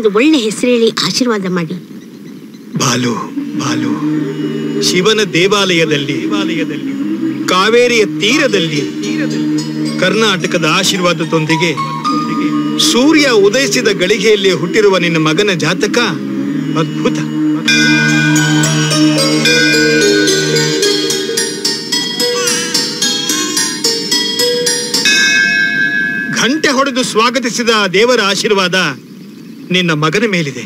ಒಂದು ಒಳ್ಳೆ ಹೆಸರು ಹೇಳಿ ಆಶೀರ್ವಾದ ಮಾಡಿ ಬಾಲು ಬಾಲು ಶಿವನ ದೇವಾಲಯದಲ್ಲಿ ದೇವಾಲಯದಲ್ಲಿ ಕಾವೇರಿಯ ತೀರದಲ್ಲಿ ಕರ್ನಾಟಕದ ಆಶೀರ್ವಾದದೊಂದಿಗೆ ಸೂರ್ಯ ಉದಯಿಸಿದ ಗಳಿಗೆಯಲ್ಲಿ ಹುಟ್ಟಿರುವ ನಿನ್ನ ಮಗನ ಜಾತಕ ಅದ್ಭುತ ಘಂಟೆ ಹೊಡೆದು ಸ್ವಾಗತಿಸಿದ ದೇವರ ಆಶೀರ್ವಾದ ನಿನ್ನ ಮಗನ ಮೇಲಿದೆ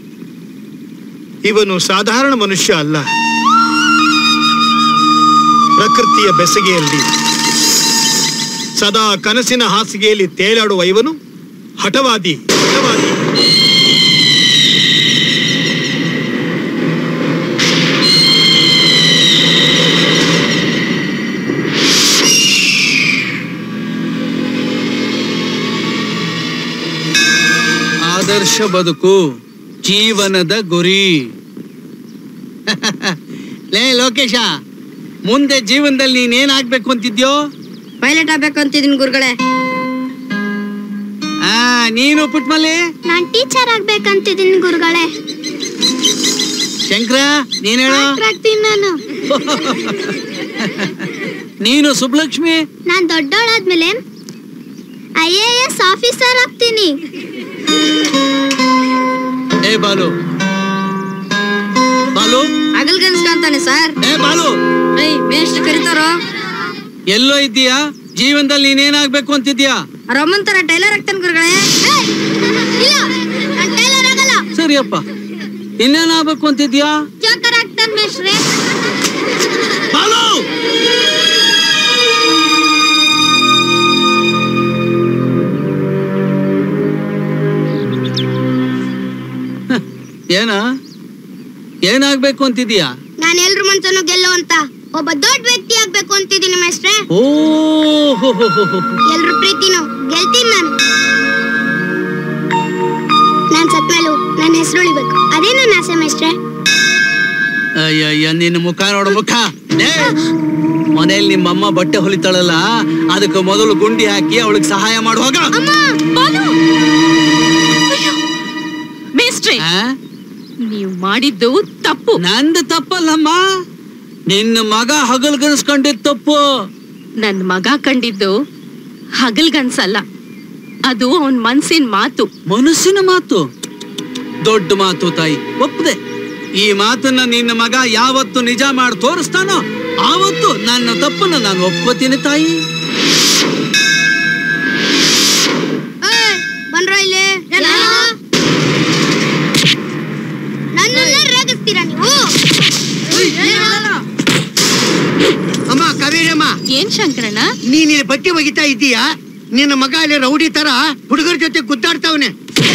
ಇವನು ಸಾಧಾರಣ ಮನುಷ್ಯ ಅಲ್ಲ ಪ್ರಕೃತಿಯ ಬೆಸಗೆಯಲ್ಲಿ ಸದಾ ಕನಸಿನ ಹಾಸಿಗೆಯಲ್ಲಿ ತೇಲಾಡುವ ಇವನು ಹಠವಾದಿ ಹಠವಾದಿ ಆದರ್ಶ ಬದುಕು ಜೀವನದ ಗುರಿ ಲೇ ಲೋಕೇಶ ಮುಂದೆ ಜೀವನದಲ್ಲಿ ನೀನೇನಾಗ್ಬೇಕು ಅಂತಿದ್ಯೋ ಪೈಲಟ್ ಆಗ್ಬೇಕು ಅಂತಿದ್ದೀನಿ ಗುರುಗಳೇ ಆ ನೀನು ಪುಟ್ಮಲ್ಲಿ ನಾನ್ ಟೀಚರ್ ಆಗ್ಬೇಕಂತಿದ್ದೀನಿ ಗುರುಗಳೇ ಶಂಕರ ನೀನ್ ಹೇಳು ಡಾಕ್ಟರ್ ಆಗ್ತೀನಿ ನಾನು ನೀನು ಸುಬ್ಲಕ್ಷ್ಮಿ ನಾನ್ ದೊಡ್ಡವಳಾದ್ಮೇಲೆ ಐ ಎ ಎಸ್ ಆಫೀಸರ್ ಆಗ್ತೀನಿ ಏ ಬಾಲು ಬಾಲು ಹಗಲ್ ಗನ್ಸ್ಕೊಂತಾನೆ ಸರ್ ಏ ಬಾಲು ಏಯ್ ಮೇಷ್ಟ್ರು ಕರೀತಾರೋ ಎಲ್ಲೋ ಇದ್ದೀಯಾ ಜೀವನದಲ್ಲಿ ನೀನೇನಾಗ್ಬೇಕು ಅಂತಿದ್ಯಾ ರಮನ್ ತರ ಟೈಲರ್ ಆಗ್ತಾನೆ ಗುರುಗಳೇ ಏಯ್! ಇಲ್ಲ ನಾನ್ ಟೈಲರ್ ಆಗಲ್ಲ ಸರಿಯಪ್ಪ ಇನ್ನೇನಾಗ್ಬೇಕು ಅಂತಿದ್ಯಾ ಜೋಕರ್ ಆಗ್ತಾನೆ ಮೇಷ್ಟ್ರೆ ಬಾಲು ಹ, ಏನ ಏನಾಗ್ಬೇಕು ಅಂತಿದ್ಯಾ ನಾನ್ ಎಲ್ರ ಮನ್ಸನ್ನು ಗೆಲ್ಲೋ ಅಂತ ಒಬ್ಬ ದೊಡ್ಡ ವ್ಯಕ್ತಿ ಆಗ್ಬೇಕು ಅಂತಿದ್ದೀನಿ ಮೇಷ್ಟ್ರೆ ಓ ಹೋ ಹೋ ಹೋ ಹೋ. ಎಲ್ರ ಪ್ರೀತಿನೂ ಗೆಲ್ತೀನಿ ನಾನು ನಾನ್ ಸತ್ಮೇಲೂ ನನ್ನ ಹೆಸರು ಉಳಿಬೇಕು ಅದೇ ನನ್ನ ಆಸೆ ಮೇಷ್ಟ್ರೆ ಅಯ್ಯಯ್ಯ ನಿನ್ನ ಮುಖ ನೋಡು ಮುಖ ಮನೇಲಿ ನಿಮ್ಮಮ್ಮ ಬಟ್ಟೆ ಹೊಲಿತಾಳಲ್ಲ ಅದಕ್ಕೆ ಮೊದಲು ಗುಂಡಿ ಹಾಕಿ ಅವಳಿಗೆ ಸಹಾಯ ಮಾಡುವಾಗ ಮೇಸ್ಟ್ರಿ ನೀವು ಮಾಡಿದ್ದು ತಪ್ಪು ನಂದು ತಪ್ಪಲ್ಲಮ್ಮ ನಿನ್ನ ಮಗ ಹಗಲ್ಗನ್ಸ್ಕೊಂಡಿದ್ ತಪ್ಪು ನನ್ ಮಗ ಕಂಡಿದ್ದು ಹಗಲ್ಗನ್ಸಲ್ಲ ಅದು ಅವನ್ ಮನ್ಸಿನ ಮಾತು ಮನಸ್ಸಿನ ಮಾತು ದೊಡ್ಡ ಮಾತು ತಾಯಿ ಒಪ್ಪದೆ ಈ ಮಾತನ್ನ ನಿನ್ನ ಮಗ ಯಾವತ್ತು ನಿಜ ಮಾಡಿ ತೋರಿಸ್ತಾನೋ ಆವತ್ತು ನನ್ನ ತಪ್ಪನ್ನ ನಾನು ಒಪ್ಕೋತೀನಿ ತಾಯಿ ಏಯ್, ಬನ್ರೋ ಇಲ್ಲಿ ನನ್ನನ್ನ ರೇಗಿಸ್ತೀರಾ ನೀವು ಅಮ್ಮ ಕಾವೇರಮ್ಮ ಏನ್ ಶಂಕರಣ್ಣ ನೀನ್ ಇಲ್ಲಿ ಬಟ್ಟೆ ಒಗಿತಾ ಇದ್ದೀಯಾ ನಿನ್ನ ಮಗ ಅಲ್ಲಿ ರೌಡಿ ತರ ಹುಡುಗರ ಜೊತೆ ಗುದ್ದಾಡ್ತಾವನೆ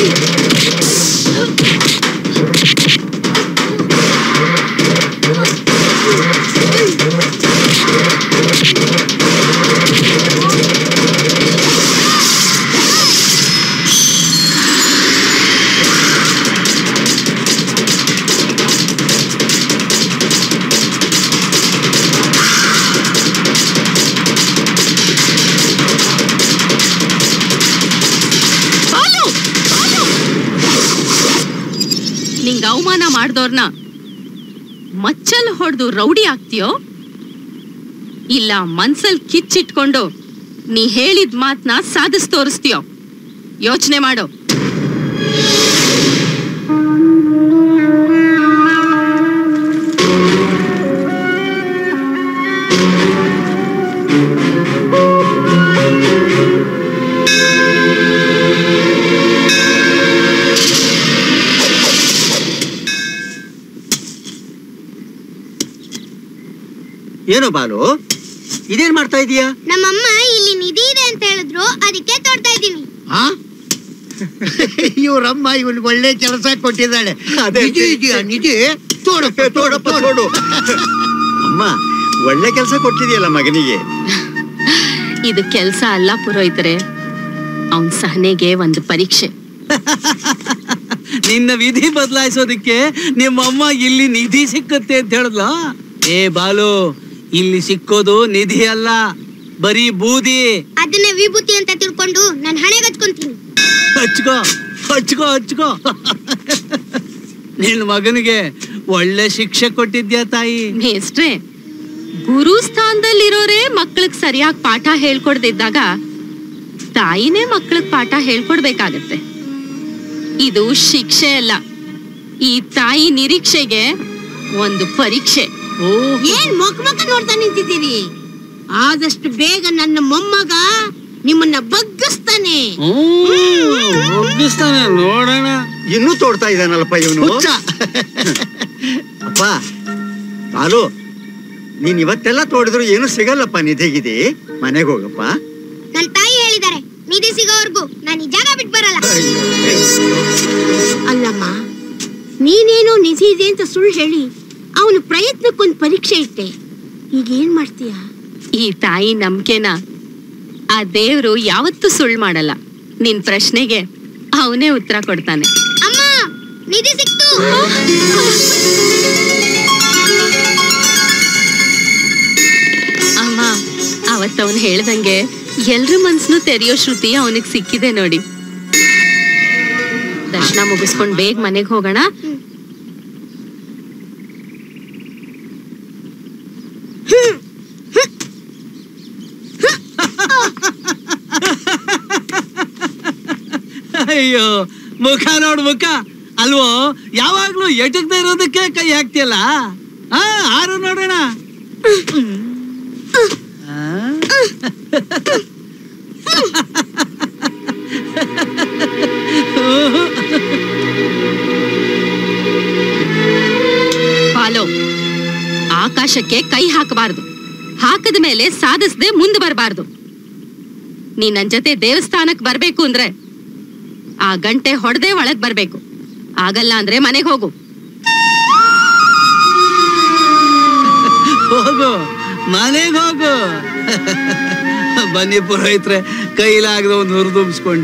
ಬಾಲು! ಬಾಲು! ನಿಂಗ್ ಅವಮಾನ ಮಾಡ್ದವ್ರನ್ನ ಮಚ್ಚಲ್ ಹೊಡೆದು ರೌಡಿ ಆಗ್ತೀಯೋ ಇಲ್ಲ ಮನ್ಸಲ್ ಕಿಚ್ಚಿಟ್ಕೊಂಡು ನೀ ಹೇಳಿದ ಮಾತ್ನ ಸಾಧಿಸ್ ತೋರಿಸ್ತೀಯೋ ಯೋಚನೆ ಮಾಡು ಏನು ಬಾಲು ಇದೇನ್ ಮಾಡ್ತಾ ಇದೀಯಾ ನಮ್ಮಮ್ಮ ಇಲ್ಲಿ ನಿಧಿ ಇದೆ ಅಂತ ಹೇಳಿದ್ರು ಅದಕ್ಕೆ ತೋಡ್ತಾ ಇದ್ದೀನಿ ಆ ಇವ್ರಮ್ಮ ಇವನ್ಗೆ ಒಳ್ಳೆ ಕೆಲಸ ಕೊಟ್ಟಿದ್ದಾಳೆ ಅದೇ. ನಿಧಿ ಇದೆಯಾ ನಿಧಿ ತೋಡಪ್ಪ ತೋಡಪ್ಪ ತೋಡು ಅಮ್ಮ ಒಳ್ಳೆ ಕೆಲಸ ಕೊಟ್ಟಿದೆಯಲ್ಲ ಮಗನಿಗೆ ಇದು ಕೆಲ್ಸ ಅಲ್ಲ ಪುರೋಹಿತರೆ ಅವನ್ ಸಹನೆಗೆ ಒಂದು ಪರೀಕ್ಷೆ ನಿನ್ನ ವಿಧಿ ಬದಲಾಯಿಸೋದಕ್ಕೆ ನಿಮ್ಮಮ್ಮ ಇಲ್ಲಿ ನಿಧಿ ಸಿಕ್ಕತ್ತೆ ಅಂತ ಹೇಳದ್ಲ ಏ ಬಾಲು ಇಲ್ಲಿ ಸಿಕ್ಕೋದು ನಿಧಿ ಅಲ್ಲ ಬರೀ ಬೂದಿ ಅದನ್ನ ವಿಭೂತಿ ಅಂತ ತಿಳ್ಕೊಂಡು ನಾನು ಹಣೆಗೆ ಹಚ್ಕೊಂತೀನಿ ಹಚ್ಕೋ ಹಚ್ಕೋ ಹಚ್ಕೋ ನಿನ್ನ ಮಗನಿಗೆ ಒಳ್ಳೆ ಶಿಕ್ಷೆ ಕೊಟ್ಟಿದ್ಯಾ ತಾಯಿ ಮೇಷ್ಟ್ರೆ ಗುರು ಸ್ಥಾನದಲ್ಲಿರೋರೇ ಮಕ್ಳಿಗ್ ಸರಿಯಾಗಿ ಪಾಠ ಹೇಳ್ಕೊಡ್ದಿದ್ದಾಗ ತಾಯಿನೇ ಮಕ್ಳಿಗ್ ಪಾಠ ಹೇಳ್ಕೊಡ್ಬೇಕಾಗತ್ತೆ ಇದು ಶಿಕ್ಷೆ ಅಲ್ಲ ಈ ತಾಯಿ ನಿರೀಕ್ಷೆಗೆ ಒಂದು ಪರೀಕ್ಷೆ ಓ ಏನ್ ಮೊಕ್ ಮೊಕ ನೋಡ್ತಾ ನಿಂತಿದ್ದೀರಿ ಆದಷ್ಟು ಬೇಗ ನನ್ನ ಮೊಮ್ಮಗ ನಿಮ್ಮನ್ನ ಬಗ್ಗಿಸ್ತಾನೆ ಒಗ್ಗಿಸ್ತಾನೆ ನೋಡೋಣ ಇನ್ನೂ ತೋಡ್ತಾ ಇದ್ದಾನಲ್ಲಪ್ಪ ಇವನು ಹುಚ್ಚ. ಅಪ್ಪ ಬಾಲು ನೀನ್ ಇವತ್ತೆಲ್ಲ ತೋಡಿದ್ರು ಏನು ಸಿಗಲ್ಲಪ್ಪ ನಿಧಿಗಿದಿ ಮನೆಗೆ ಹೋಗಪ್ಪ ನನ್ ತಾಯಿ ಹೇಳಿದ್ದಾರೆ ನಿಧಿ ಸಿಗೋವರ್ಗು ನಾನು ಈ ಜಾಗ ಬಿಟ್ಟು ಬರಲ್ಲ ಅಲ್ಲಮ್ಮ ನೀನೇನೋ ನಿಧಿ ಇದೆ ಅಂತ ಸುಳ್ಳು ಹೇಳಿ ಅವನ ಪ್ರಯತ್ನಕ್ಕೊಂದು ಪರೀಕ್ಷೆ ಇಟ್ಟೆ ಈಗ ಏನ್ ಮಾಡ್ತೀಯ ಈ ತಾಯಿ ನಂಬಿಕೆನ ಆ ದೇವ್ರು ಯಾವತ್ತೂ ಸುಳ್ಳು ಮಾಡಲ್ಲ ನಿನ್ ಪ್ರಶ್ನೆಗೆ ಅವನೇ ಉತ್ತರ ಕೊಡ್ತಾನೆ ಅಮ್ಮ ನಿಧಿ ಸಿಕ್ತು ಅಮ್ಮ ಅವತ್ತವನ್ ಹೇಳ್ದಂಗೆ ಎಲ್ರ ಮನ್ಸನ್ನು ತೆರೆಯೋ ಶ್ರುತಿ ಅವನಿಗೆ ಸಿಕ್ಕಿದೆ ನೋಡಿ ದರ್ಶನ ಮುಗಿಸ್ಕೊಂಡ್ ಬೇಗ ಮನೆಗೆ ಹೋಗೋಣ ಅಯ್ಯೋ ಮುಖ ನೋಡ್ ಮುಖ ಅಲ್ವೋ ಯಾವಾಗ್ಲೂ ಎಟಕ್ದೇ ಇರೋದಕ್ಕೆ ಕೈ ಹಾಕ್ತಿಯಲ್ಲ ಆ ಆರು ನೋಡೋಣ ಆ? ಫಾಲೋ ಆಕಾಶಕ್ಕೆ ಕೈ ಹಾಕಬಾರ್ದು ಹಾಕದ ಮೇಲೆ ಸಾಧಿಸದೆ ಮುಂದೆ ಬರಬಾರ್ದು ನೀ ನನ್ ಜೊತೆ ದೇವಸ್ಥಾನಕ್ ಬರ್ಬೇಕು ಅಂದ್ರೆ ಆ ಗಂಟೆ ಹೊಡೆದೇ ಒಳಗ್ ಬರ್ಬೇಕು ಆಗಲ್ಲ ಅಂದ್ರೆ ಮನೆಗೆ ಹೋಗು ಹೋಗು ಮನೆಗೆ ಹೋಗು ಬನ್ನಿ ಪುರೋಹಿತ್ರೆ ಕೈಲಾಗದ ಒಂದು ಹುರಿದುಂಬಿಸ್ಕೊಂಡ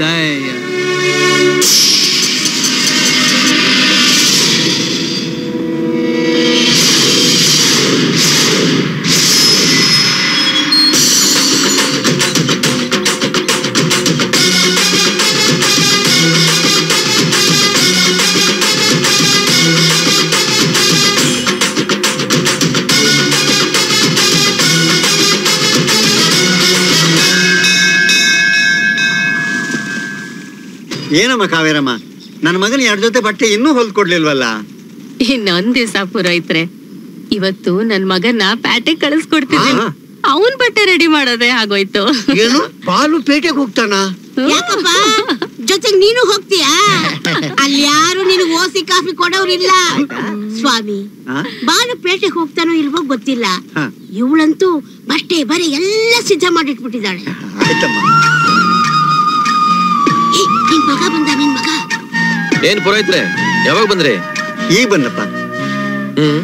ಏನಮ್ಮ ಕಾವೇರಮ್ಮ ನನ್ನ ಮಗನ ಎರಡ್ ಜೊತೆ ಬಟ್ಟೆ ಇನ್ನೂ ಹೊಲ್ಕೊಡ್ಲಿಲ್ವಲ್ಲ ಇನ್ನೊಂದ್ ದಿವಸ ಪುರೋಹಿತ್ರೆ ಇವತ್ತು ನನ್ ಮಗನ್ನ ಪ್ಯಾಟೆಗ್ ಕಳಿಸ್ಕೊಡ್ತಿದ್ದೀನಿ ಹಾ. ಅವನ್ ಬಟ್ಟೆ ರೆಡಿ ಮಾಡೋದೇ ಆಗೋಯ್ತು ಏನು ಬಾಲು ಪೇಟೆಗೆ ಹೋಗ್ತಾನ ಯಾಕಪ್ಪ ಜೊತೆಗೆ ನೀನು ಹೋಗ್ತೀಯಾ ಅಲ್ಲಿ ಯಾರು ನಿನಗೆ ಓಸಿ ಕಾಫಿ ಕೊಡೋರಿಲ್ಲ ಸ್ವಾಮಿ ಆ? ಬಾನು ಪೇಟೆಗೆ ಹೋಗ್ತಾನೋ ಇಲ್ವೋ ಗೊತ್ತಿಲ್ಲ ಹಾ. ಇವಳಂತೂ ಬಟ್ಟೆ ಬರೀ ಎಲ್ಲ ಸಿದ್ಧ ಮಾಡಿಟ್ಬಿಟ್ಟಿದ್ದಾಳೆ ಆಯ್ತಮ್ಮ ಏ, ನಿನ್ ಮಗ ಬಂದ ನಿನ್ ಮಗ ಏನ್ ಪುರೋಹಿತ್ರೆ ಯಾವಾಗ ಬಂದ್ರಿ ಈಗ ಬಂದಪ್ಪ ಹ್ಮ್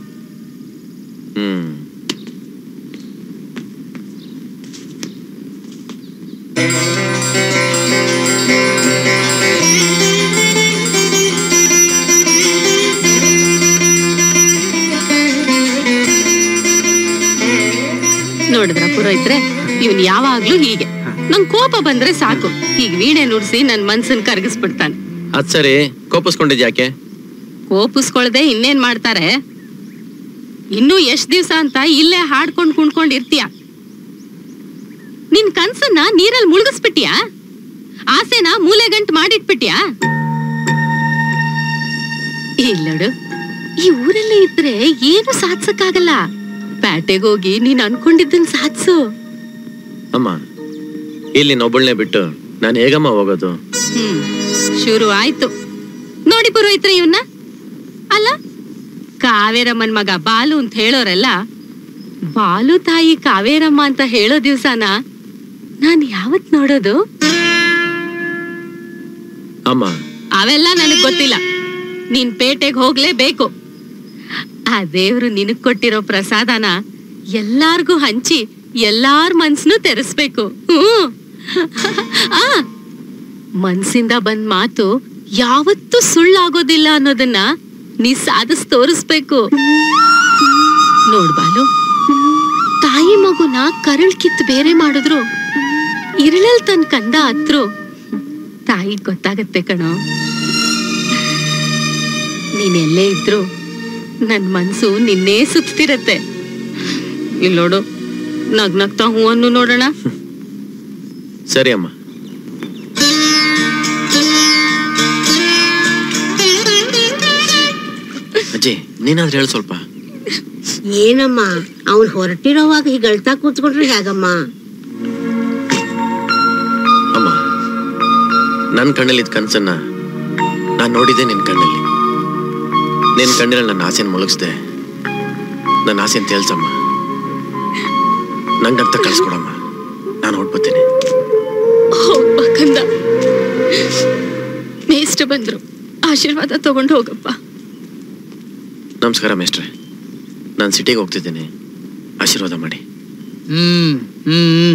ಹ್ಮ್ ನೋಡಿದ್ರ ಪುರೋಹಿತ್ರೆ ಇವನ್ ಯಾವಾಗ್ಲೂ ಹೀಗೆ ನಂಗ್ ಕೋಪ ಬಂದ್ರೆ ಸಾಕು ಈಗ ವೀಣೆ ನುಡ್ಸಿ ನನ್ ಮನ್ಸನ್ ಕರಗಿಸ್ಬಿಡ್ತಾನೆ ಅದ್ ಸರಿ ಕೋಪಿಸ್ಕೊಂಡಿದ್ ಯಾಕೆ ಕೋಪಿಸ್ಕೊಳ್ದೆ ಇನ್ನೇನ್ ಮಾಡ್ತಾರೆ ಇನ್ನೂ ಎಷ್ಟ್ ದಿವ್ಸ ಅಂತ ಇಲ್ಲೇ ಹಾಡ್ಕೊಂಡ್ ಕುಣ್ಕೊಂಡ್ ಇರ್ತೀಯ ನಿನ್ ಕನ್ಸನ್ನ ನೀರಲ್ಲಿ ಮುಳುಗಿಸ್ಬಿಟ್ಯಾ ಆಸೆನ ಮೂಲೆ ಗಂಟ್ ಮಾಡಿಟ್ಬಿಟ್ಯಾ ಇಲ್ಲಡು ಈ ಊರಲ್ಲೇ ಇದ್ರೆ ಏನು ಸಾಧ್ಸಕ್ಕಾಗಲ್ಲ ಪ್ಯಾಟೆಗೆ ಹೋಗಿ ನೀನ್ ಅನ್ಕೊಂಡಿದ್ದನ್ ಸಾಧ್ಸು ಅಮ್ಮ ಇಲ್ಲಿ ನೊಬ್ಬಳನೆ ಬಿಟ್ಟು ನಾನು ಹೇಗಮ್ಮ ಹೋಗೋದು ಹ್ಮ್ ಶುರು ಆಯ್ತು ನೋಡಿ ಪುರೋಹಿತ್ರೆ ಇವನ್ನ ಅಲ್ಲ ಕಾವೇರಮ್ಮನ್ ಮಗ ಬಾಲು ಅಂತ ಹೇಳೋರೆಲ್ಲ ಬಾಲು ತಾಯಿ ಕಾವೇರಮ್ಮ ಅಂತ ಹೇಳೋ ದಿವ್ಸನ ನಾನ್ ಯಾವತ್ ನೋಡೋದು ಅಮ್ಮ ಅವೆಲ್ಲ ನನಗ್ ಗೊತ್ತಿಲ್ಲ ನೀನ್ ಪೇಟೆಗೆ ಹೋಗ್ಲೇಬೇಕು ಆ ದೇವ್ರು ನಿನಗ್ ಕೊಟ್ಟಿರೋ ಪ್ರಸಾದನ ಎಲ್ಲಾರ್ಗೂ ಹಂಚಿ ಎಲ್ಲಾರ್ ಮನ್ಸ್ನು ತೆರೆಸ್ಬೇಕು ಹ್ಮ್ ಆ ಮನ್ಸಿಂದ ಬಂದ್ ಮಾತು ಯಾವತ್ತೂ ಸುಳ್ಳಾಗೋದಿಲ್ಲ ಅನ್ನೋದನ್ನ ನೀ ಸಾಧಿಸ್ ತೋರಿಸ್ಬೇಕು ನೋಡ್ ಬಾಲು ತಾಯಿ ಮಗುನ ಕರಳ್ ಕಿತ್ತು ಬೇರೆ ಮಾಡಿದ್ರು ಇರಳಲ್ ತನ್ ಕಂದ ಹತ್ರು ತಾಯಿ ಗೊತ್ತಾಗತ್ತೆ ಕಣೋ ನೀನೆಲ್ಲೇ ಇದ್ರು ನನ್ ಮನ್ಸು ನಿನ್ನೇ ಸುತ್ತಿರತ್ತೆ ಇಲ್ಲಿ ನೋಡು ನಗ್ನಗ್ತಾ ಹೂವನ್ನು ನೋಡೋಣ ಸರಿ ಅಮ್ಮ ಅಜ್ಜಿ ನೀನಾದ್ರೂ ಹೇಳು ಸ್ವಲ್ಪ ಏನಮ್ಮ ಅವ್ನ್ ಹೊರಟಿರೋವಾಗ ಹೀಗೆ ಅಳ್ತಾ ಕೂತ್ಕೊಂಡ್ರೆ ಹೇಗಮ್ಮ ಅಮ್ಮ ನನ್ನ ಕಣ್ಣಲ್ಲಿ ಇದ್ ಕನ್ಸನ್ನ ನಾನು ನೋಡಿದ್ದೆ ನಿನ್ ಕಣ್ಣಲ್ಲಿ ನಿನ್ ಕಣ್ಣಲ್ಲಿ ನನ್ನ ಆಸೆನ ಮುಳುಗಿಸ್ದೆ ನನ್ನ ಆಸೆನ ತೇಲ್ಸಮ್ಮ ನಂಗೆ ಅಂತ ಕಳ್ಸ್ಕೊಡಮ್ಮ ನಾನು ಹೊಟ್ಬತ್ತೀನಿ ಹೋಗ್ಬಾ ಕಂದ ಮೇಷ್ಟ್ರು ಬಂದ್ರು ಆಶೀರ್ವಾದ ತಗೊಂಡು ಹೋಗಪ್ಪ ನಮಸ್ಕಾರ ಮೇಷ್ಟ್ರೆ ನಾನು ಸಿಟಿಗೆ ಹೋಗ್ತಿದ್ದೀನಿ ಆಶೀರ್ವಾದ ಮಾಡಿ ಹ್ಮ್ ಹ್ಮ್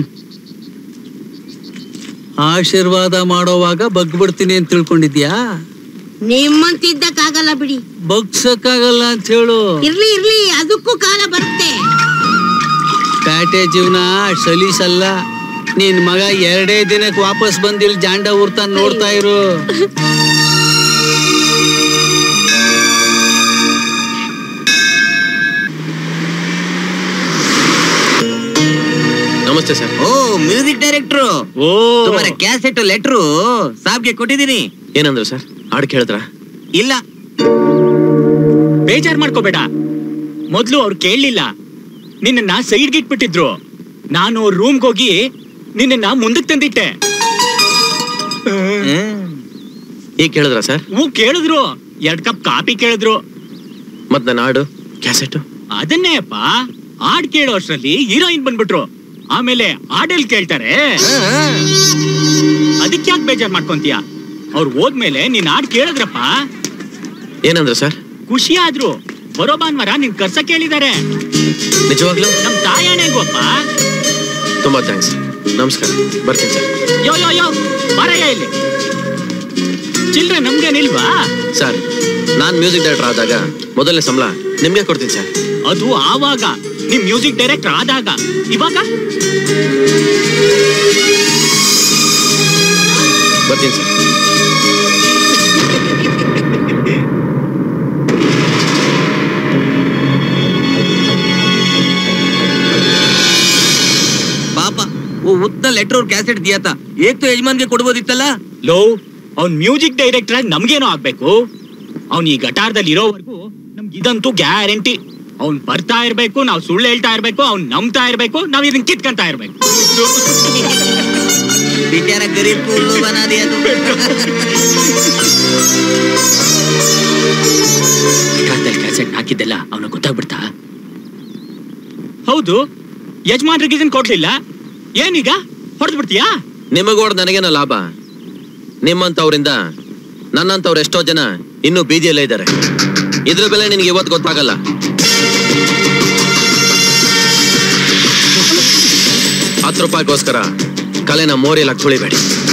ಆಶೀರ್ವಾದ ಮಾಡೋವಾಗ ಬಗ್ಬಿಡ್ತೀನಿ ಅಂತ ತಿಳ್ಕೊಂಡಿದ್ಯಾ ನಿಮ್ಮಂತಿದ್ದಕ್ಕಾಗಲ್ಲ ಬಿಡಿ ಬಗ್ಸಕ್ಕಾಗಲ್ಲ ಅಂತ ಹೇಳು ಇರ್ಲಿ ಇರ್ಲಿ ಅದಕ್ಕೂ ಕಾಲ ಬರುತ್ತೆ ಪ್ಯಾಟೆ ಜೀವನ ಸಲೀಸಲ್ಲ ನಿನ್ ಮಗ ಎರಡೇ ದಿನಕ್ಕೆ ವಾಪಸ್ ಬಂದಿಲ್ ಜಾಂಡ ಊರ್ತಾನ್ ನೋಡ್ತಾ ಇರು ನಮಸ್ತೆ ಸರ್ ಓ ಮ್ಯೂಸಿಕ್ ಡೈರೆಕ್ಟ್ರು ಓ ತುಮಾರ ಕ್ಯಾಸೆಟ್ ಲೆಟ್ರು ಸಾಬ್ಗೆ ಕೊಟ್ಟಿದ್ದೀನಿ ಏನಂದ್ರು ಸರ್ ಹಾಡು ಕೇಳಿದ್ರಾ ಇಲ್ಲ ಬೇಜಾರ್ ಮಾಡ್ಕೋಬೇಡ ಮೊದ್ಲು ಅವ್ರು ಕೇಳಲಿಲ್ಲ ನಿನ್ನ ಸೈಡ್ಗೆ ಇಟ್ಬಿಟ್ಟಿದ್ರು ನಾನು ರೂಮ್ಗೆ ಹೋಗಿ ನಿನ್ನ ಮುಂದಕ್ಕೆ ತಂದಿಟ್ಟೆ ಈಗ ಕೇಳಿದ್ರಾ ಸರ್ ಹ್ಞೂ ಕೇಳಿದ್ರು ಎರಡ್ ಕಪ್ ಕಾಪಿ ಕೇಳಿದ್ರು ಮತ್ ನನ್ನ ಹಾಡು ಕ್ಯಾಸೆಟ್ ಅದನ್ನೇ ಅಪ್ಪ ಹಾಡ್ ಕೇಳೋ ಅಷ್ಟ್ರಲ್ಲಿ ಹೀರೋಯಿನ್ ಬಂದ್ಬಿಟ್ರು ಆಮೇಲೆ ಹಾಡೆಲ್ ಕೇಳ್ತಾರೆ ಅದಕ್ಕೆ ಯಾಕೆ ಬೇಜಾರ್ ಮಾಡ್ಕೊಂತೀಯ ಅವ್ರು ಹೋದ್ಮೇಲೆ ನೀನ್ ಹಾಡ್ ಕೇಳಿದ್ರಪ್ಪ ಏನಂದ್ರು ಸರ್ ಖುಷಿ ಆದ್ರು ಬರೋ ಭಾನುವಾರ ನಿನ್ ಕರ್ಸ ಕೇಳಿದ್ದಾರೆ ನಿಜವಾಗ್ಲೂ ನಮ್ ತಾಯಾಣೆಗೂ ಅಪ್ಪ ತುಂಬಾ ಥ್ಯಾಂಕ್ಸ್ ನಮಸ್ಕಾರ ಬರ್ತೀನಿ ಸರ್ ಯೋ ಯೋ ಯೋ ಬರಯ್ಯ ಇಲ್ಲಿ ಚಿಲ್ರೆ ನಮ್ಗೇನಿಲ್ವಾ ಸರ್ ನಾನ್ ಮ್ಯೂಸಿಕ್ ಡೈರೆಕ್ಟರ್ ಆದಾಗ ಮೊದಲನೇ ಸಂಬಳ ನಿಮ್ಗೆ ಕೊಡ್ತೀನಿ ಸರ್ ಅದು ಆವಾಗ ನಿಮ್ ಮ್ಯೂಸಿಕ್ ಡೈರೆಕ್ಟರ್ ಆದಾಗ ಇವಾಗ ಬರ್ತೀನಿ ಸರ್ ಪಾಪ ಓ ಉತ್ತ ಲೆಟರ್ ಅವ್ರ ಕ್ಯಾಸೆಟ್ ದಿಯಾತ ಏಕ್ ಯಜಮಾನ್ಗೆ ಕೊಡ್ಬೋದಿತ್ತಲ್ಲ ಲೋ ಅವ್ನ್ ಮ್ಯೂಸಿಕ್ ಡೈರೆಕ್ಟರ್ ಆಗಿ ನಮ್ಗೇನೋ ಆಗ್ಬೇಕು ಅವ್ನ್ ಈ ಗಟಾರದಲ್ಲಿ ಇರೋವರೆಗೂ ನಮ್ಗೆ ಇದಂತೂ ಗ್ಯಾರಂಟಿ ಅವ್ನ್ ಬರ್ತಾ ಇರ್ಬೇಕು ನಾವ್ ಸುಳ್ಳು ಹೇಳ್ತಾ ಇರ್ಬೇಕು ಅವ್ನ್ ನಂಬ್ತಾ ಇರ್ಬೇಕು ನಾವ್ ಇದನ್ನ ಕಿತ್ಕೊಂತ ಇರ್ಬೇಕು ಬಿಚಾರ ಗರೀಬ್ ಕೂಲ್ಲು ಬನಾದಿ ಅದು ಕ್ಯಾಸೆಟ್ ಹಾಕಿದ್ದೆಲ್ಲ ಅವನ ಗೊತ್ತಾಗ್ಬಿಡ್ತಾ ಹೌದು ಯಜಮಾನ್ರಿಗೆ ಇದನ್ ಕೊಡ್ಲಿಲ್ಲ ಏನೀಗ ಹೊಡೆದ್ ಬಿಡ್ತೀಯಾ ನಿಮಗೋಡ್ ನನಗೇನ ಲಾಭ ನಿಮ್ಮಂತವ್ರಿಂದ ನನ್ನಂತವ್ರು ಎಷ್ಟೋ ಜನ ಇನ್ನೂ ಬೀದಿಯಲ್ಲೇ ಇದ್ದಾರೆ ಇದ್ರ ಬೆಲೆ ನಿನಗೆ ಇವತ್ತು ಗೊತ್ತಾಗಲ್ಲ ಹತ್ತು ರೂಪಾಯಿಗೋಸ್ಕರ ಕಲೆನ ಮೋರಿಯಲ್ಲಿ ತುಳಿಬೇಡಿ